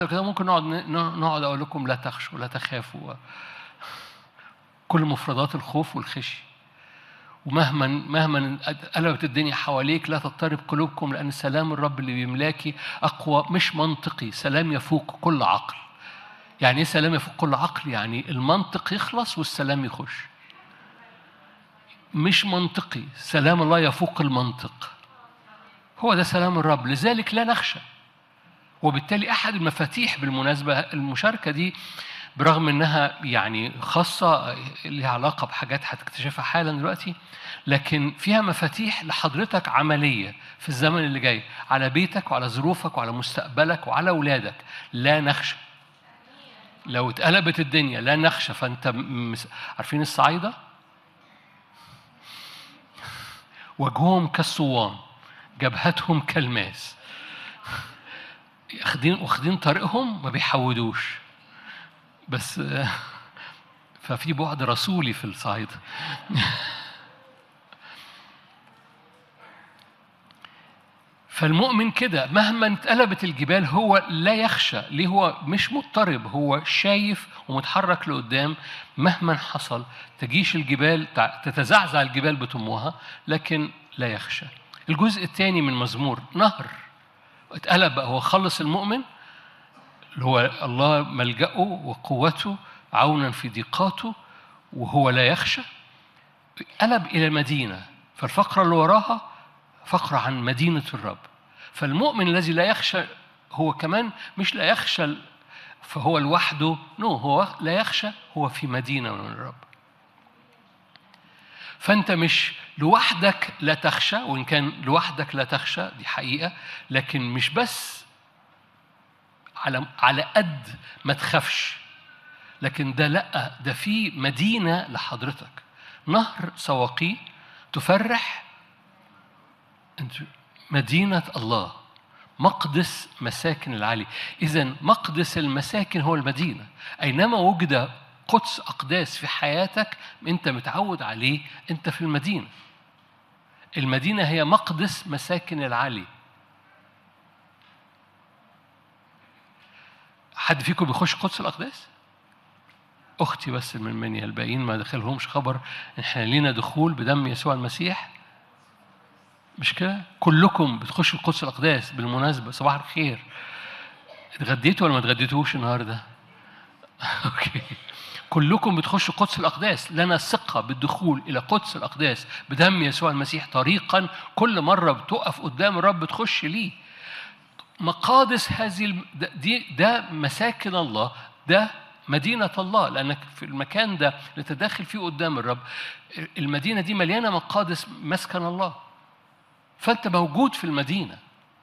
كده ممكن نقعد نقعد اقول لكم لا تخشوا لا تخافوا كل مفردات الخوف والخشي ومهما مهما قلبت الدنيا حواليك لا تضطرب قلوبكم لان سلام الرب اللي بيملاكي اقوى مش منطقي سلام يفوق كل عقل يعني ايه سلام يفوق كل عقل يعني المنطق يخلص والسلام يخش مش منطقي سلام الله يفوق المنطق هو ده سلام الرب لذلك لا نخشى وبالتالي احد المفاتيح بالمناسبه المشاركه دي برغم انها يعني خاصه لها علاقه بحاجات هتكتشفها حالا دلوقتي لكن فيها مفاتيح لحضرتك عمليه في الزمن اللي جاي على بيتك وعلى ظروفك وعلى مستقبلك وعلى اولادك لا نخشى لو اتقلبت الدنيا لا نخشى فانت مس... عارفين الصعايده وجههم كالصوان جبهتهم كالماس واخدين واخدين طريقهم ما بيحودوش بس ففي بعد رسولي في الصعيد فالمؤمن كده مهما اتقلبت الجبال هو لا يخشى ليه هو مش مضطرب هو شايف ومتحرك لقدام مهما حصل تجيش الجبال تتزعزع الجبال بتموها لكن لا يخشى الجزء الثاني من مزمور نهر اتقلب بقى هو خلص المؤمن اللي هو الله ملجأه وقوته عونا في ضيقاته وهو لا يخشى قلب إلى مدينة فالفقرة اللي وراها فقرة عن مدينة الرب فالمؤمن الذي لا يخشى هو كمان مش لا يخشى فهو لوحده نو no, هو لا يخشى هو في مدينة من الرب فأنت مش لوحدك لا تخشى وإن كان لوحدك لا تخشى دي حقيقة لكن مش بس على على قد ما تخافش لكن ده لا ده في مدينة لحضرتك نهر سواقي تفرح مدينة الله مقدس مساكن العلي إذا مقدس المساكن هو المدينة أينما وجد قدس أقداس في حياتك أنت متعود عليه أنت في المدينة المدينة هي مقدس مساكن العلي حد فيكم بيخش قدس الأقداس؟ أختي بس من منيا الباقيين ما دخلهمش خبر إحنا لينا دخول بدم يسوع المسيح مش كده؟ كلكم بتخشوا القدس الأقداس بالمناسبة صباح الخير اتغديتوا ولا ما اتغديتوش النهارده؟ أوكي كلكم بتخشوا قدس الأقداس لنا ثقة بالدخول إلى قدس الأقداس بدم يسوع المسيح طريقا كل مرة بتقف قدام الرب تخش ليه مقادس هذه الم... دي ده مساكن الله ده مدينة الله لأنك في المكان ده اللي تداخل فيه قدام الرب المدينة دي مليانة مقادس مسكن الله فأنت موجود في المدينة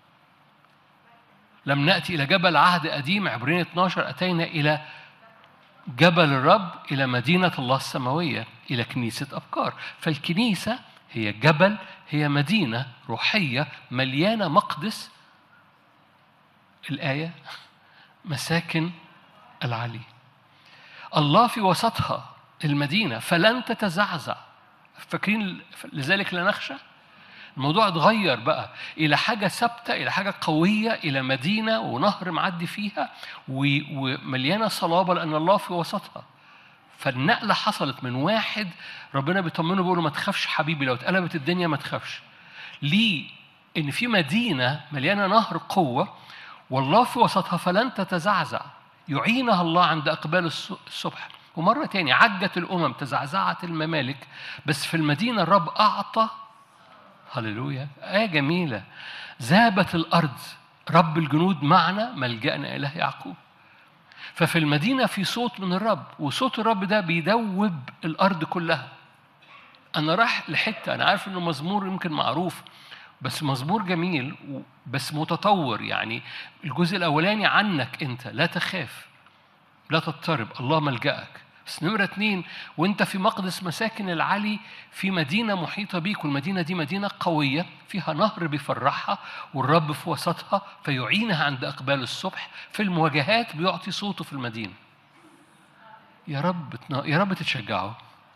لم نأتي إلى جبل عهد قديم عبرين 12 أتينا إلى جبل الرب إلى مدينة الله السماوية إلى كنيسة أبكار فالكنيسة هي جبل هي مدينة روحية مليانة مقدس الآية مساكن العلي الله في وسطها المدينة فلن تتزعزع فاكرين لذلك لا نخشى الموضوع اتغير بقى إلى حاجة ثابتة إلى حاجة قوية إلى مدينة ونهر معدي فيها ومليانة صلابة لأن الله في وسطها فالنقلة حصلت من واحد ربنا بيطمنه بيقول له ما تخافش حبيبي لو اتقلبت الدنيا ما تخافش ليه؟ إن في مدينة مليانة نهر قوة والله في وسطها فلن تتزعزع يعينها الله عند إقبال الصبح ومرة تاني عجت الأمم تزعزعت الممالك بس في المدينة الرب أعطى هللويا آية جميلة ذابت الأرض رب الجنود معنا ملجأنا إله يعقوب ففي المدينة في صوت من الرب وصوت الرب ده بيدوب الأرض كلها أنا رايح لحتة أنا عارف إنه مزمور يمكن معروف بس مزمور جميل بس متطور يعني الجزء الأولاني عنك أنت لا تخاف لا تضطرب الله ملجأك بس نمرة اتنين وانت في مقدس مساكن العلي في مدينة محيطة بيك والمدينة دي مدينة قوية فيها نهر بيفرحها والرب في وسطها فيعينها عند إقبال الصبح في المواجهات بيعطي صوته في المدينة يا رب يا رب تتشجعوا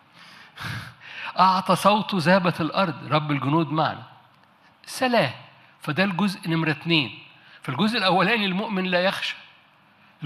أعطى صوته ذابت الأرض رب الجنود معنا سلام فده الجزء نمرة اتنين في الجزء الأولاني المؤمن لا يخشى